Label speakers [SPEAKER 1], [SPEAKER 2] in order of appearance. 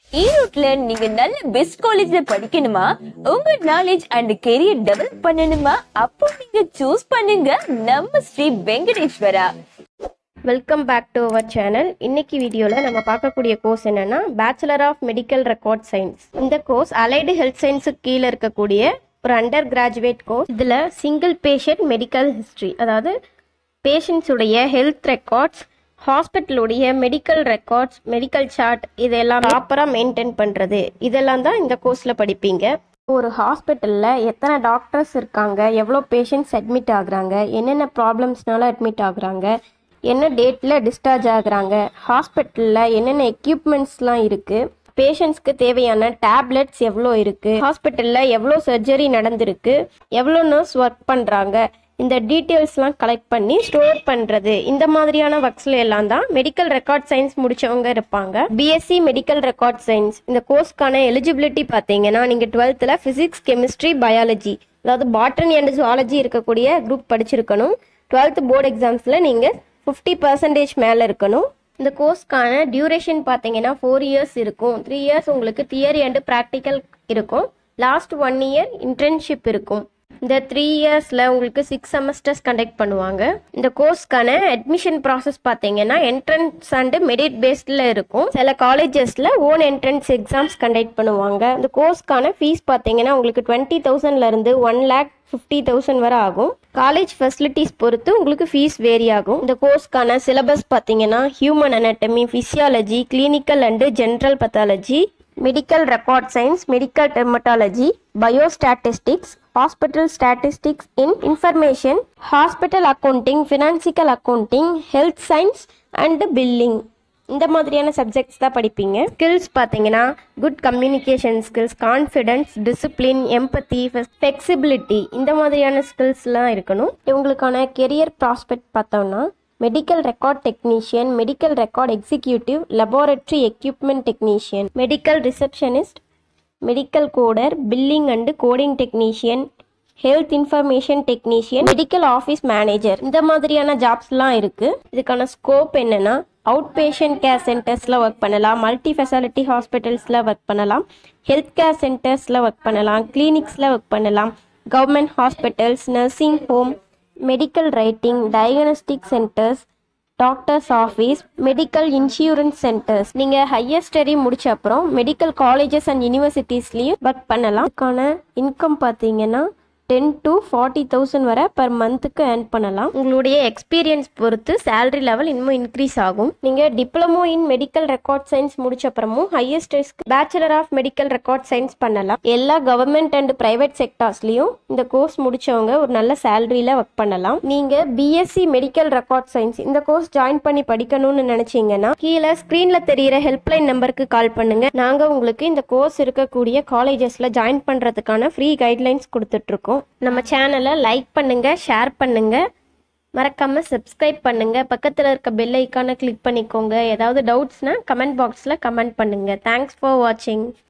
[SPEAKER 1] ஈரோட்ல நீங்க நல்ல பெஸ்ட் காலேஜ்ல படிக்கணுமா உங்க நாலேஜ் அண்ட் கெரியர் டெவலப் பண்ணணுமா அப்போ நீங்க சூஸ் பண்ணுங்க நம்ம Sri Venkateswara
[SPEAKER 2] welcome back to our channel இன்னைக்கு வீடியோவில் நம்ம பார்க்கக்கூடிய கோர்ஸ் என்னன்னா bachelor of medical record science இந்த கோர்ஸ் அலைடு ஹெல்த் சயின்ஸுக்கு கீழே இருக்கக்கூடிய ஒரு அண்டர் கிராஜுவேட் கோர்ஸ் இதில் சிங்கிள் பேஷண்ட் மெடிக்கல் ஹிஸ்ட்ரி அதாவது பேஷண்ட்ஸ் உடைய ஹெல்த் ரெக்கார்ட்ஸ் ஹாஸ்பிட்டலுடைய மெடிக்கல் ரெக்கார்ட்ஸ் மெடிக்கல் சார்ட் இதெல்லாம் ப்ராப்பராக மெயின்டைன் பண்ணுறது இதெல்லாம் தான் இந்த கோர்ஸில் படிப்பீங்க ஒரு ஹாஸ்பிட்டலில் எத்தனை டாக்டர்ஸ் இருக்காங்க எவ்வளோ பேஷண்ட்ஸ் அட்மிட் ஆகுறாங்க என்னென்ன ப்ராப்ளம்ஸ்னால அட்மிட் ஆகுறாங்க என்ன டேட்டில் டிஸ்சார்ஜ் ஆகுறாங்க ஹாஸ்பிட்டலில் என்னென்ன எக்யூப்மெண்ட்ஸ்லாம் இருக்குது பேஷண்ட்ஸ்க்கு தேவையான டேப்லெட்ஸ் எவ்வளோ இருக்குது ஹாஸ்பிட்டலில் எவ்வளோ சர்ஜரி நடந்திருக்கு எவ்வளோ நர்ஸ் ஒர்க் பண்ணுறாங்க இந்த டீட்டெயில்ஸ்லாம் கலெக்ட் பண்ணி ஸ்டோர் பண்ணுறது இந்த மாதிரியான ஒர்க்ஸ்ல எல்லாம் தான் மெடிக்கல் ரெக்கார்ட் சயின்ஸ் முடிச்சவங்க இருப்பாங்க பிஎஸ்சி மெடிக்கல் ரெக்கார்ட் சயின்ஸ் இந்த கோர்ஸ்க்கான எலிஜிபிலிட்டி பார்த்தீங்கன்னா நீங்கள் டுவெல்த்தில் ஃபிசிக்ஸ் கெமிஸ்ட்ரி பயாலஜி அதாவது பாட்டனி அண்ட் ஜுவாலஜி இருக்கக்கூடிய குரூப் படிச்சிருக்கணும் டுவெல்த் போர்டு எக்ஸாம்ஸில் நீங்கள் ஃபிஃப்டி பர்சன்டேஜ் மேலே இருக்கணும் இந்த கோர்ஸ்க்கான டியூரேஷன் பார்த்தீங்கன்னா ஃபோர் இயர்ஸ் இருக்கும் த்ரீ இயர்ஸ் உங்களுக்கு தியரி அண்ட் ப்ராக்டிக்கல் இருக்கும் லாஸ்ட் ஒன் இயர் இன்டர்ன்ஷிப் இருக்கும் இந்த த்ரீ இயர்ஸில் உங்களுக்கு சிக்ஸ் செமஸ்டர்ஸ் கண்டக்ட் பண்ணுவாங்க இந்த கோர்ஸ்க்கான அட்மிஷன் ப்ராசஸ் பார்த்தீங்கன்னா என்ட்ரன்ஸ் அண்ட் மெரிட் பேஸ்டில் இருக்கும் சில காலேஜஸில் ஓன் என்ட்ரன்ஸ் எக்ஸாம்ஸ் கண்டக்ட் பண்ணுவாங்க இந்த கோர்ஸ்க்கான ஃபீஸ் பார்த்தீங்கன்னா உங்களுக்கு டுவெண்ட்டி தௌசண்ட்லேருந்து ஒன் லேக் ஃபிஃப்டி தௌசண்ட் வரை ஆகும் காலேஜ் ஃபெசிலிட்டிஸ் பொறுத்து உங்களுக்கு ஃபீஸ் வேரி ஆகும் இந்த கோர்ஸ்க்கான சிலபஸ் பார்த்தீங்கன்னா human anatomy physiology clinical and general pathology medical record science medical dermatology biostatistics hospital statistics in information hospital accounting financial accounting health science and billing இந்த மாதிரியான சப்ஜெக்ட்ஸ் தான் படிப்பீங்க ஸ்கில்ஸ் பார்த்தீங்கன்னா good communication skills confidence discipline empathy flexibility இந்த மாதிரியான ஸ்கில்ஸ்லாம் இருக்கணும் இவங்களுக்கான கெரியர் ப்ராஸ்பெக்ட் பார்த்தோம்னா medical record technician medical record executive laboratory equipment technician medical receptionist medical coder billing and coding technician health information technician medical office manager இந்த மாதிரியான ஜாப்ஸ்லாம் இருக்கு இதுக்கான ஸ்கோப் என்னன்னா அவுட் பேஷண்ட் கேர் சென்டர்ஸில் ஒர்க் பண்ணலாம் மல்டி ஃபெசிலிட்டி ஹாஸ்பிட்டல்ஸில் ஒர்க் பண்ணலாம் ஹெல்த் கேர் சென்டர்ஸில் ஒர்க் பண்ணலாம் கிளினிக்ஸில் ஒர்க் பண்ணலாம் government hospitals nursing home medical writing diagnostic centres doctors office medical insurance centres நீங்கள் ஹையர் ஸ்டடி முடிச்ச அப்புறம் மெடிக்கல் காலேஜஸ் அண்ட் யூனிவர்சிட்டிஸ்லேயும் ஒர்க் பண்ணலாம் அதுக்கான இன்கம் பார்த்தீங்கன்னா டென் டு ஃபார்ட்டி தௌசண்ட் வரை பர் மந்த்துக்கு ஏர்ன் பண்ணலாம் உங்களுடைய எக்ஸ்பீரியன்ஸ் பொறுத்து சேலரி லெவல் இன்னும் இன்க்ரீஸ் ஆகும் நீங்கள் diploma in medical record science முடிச்ச அப்புறமும் ஹையர் ஸ்டடிஸ்க்கு bachelor of medical record science பண்ணலாம் எல்லா கவர்மெண்ட் அண்ட் பிரைவேட் செக்டார்ஸ்லையும் இந்த கோர்ஸ் முடிச்சவங்க ஒரு நல்ல சேலரியில் ஒர்க் பண்ணலாம் நீங்கள் பிஎஸ்சி மெடிக்கல் ரெக்கார்ட் சயின்ஸ் இந்த கோர்ஸ் ஜாயின் பண்ணி படிக்கணும்னு நினைச்சீங்கன்னா கீழே ஸ்க்ரீனில் தெரியிற ஹெல்ப்லைன் நம்பருக்கு கால் பண்ணுங்க நாங்கள் உங்களுக்கு இந்த கோர்ஸ் இருக்கக்கூடிய காலேஜஸில் ஜாயின் பண்ணுறதுக்கான ஃப்ரீ கைட்லைன்ஸ் கொடுத்துட்ருக்கோம் நம்ம சேனலை லைக் பண்ணுங்க ஷேர் பண்ணுங்க மறக்காம சப்ஸ்கிரைப் பண்ணுங்க பக்கத்தில் இருக்க பெல் ஐக்கானை கிளிக் பண்ணிக்கோங்க ஏதாவது டவுட்ஸ்னா கமெண்ட் பாக்ஸில் கமெண்ட் பண்ணுங்க தேங்க்ஸ் ஃபார் வாட்சிங்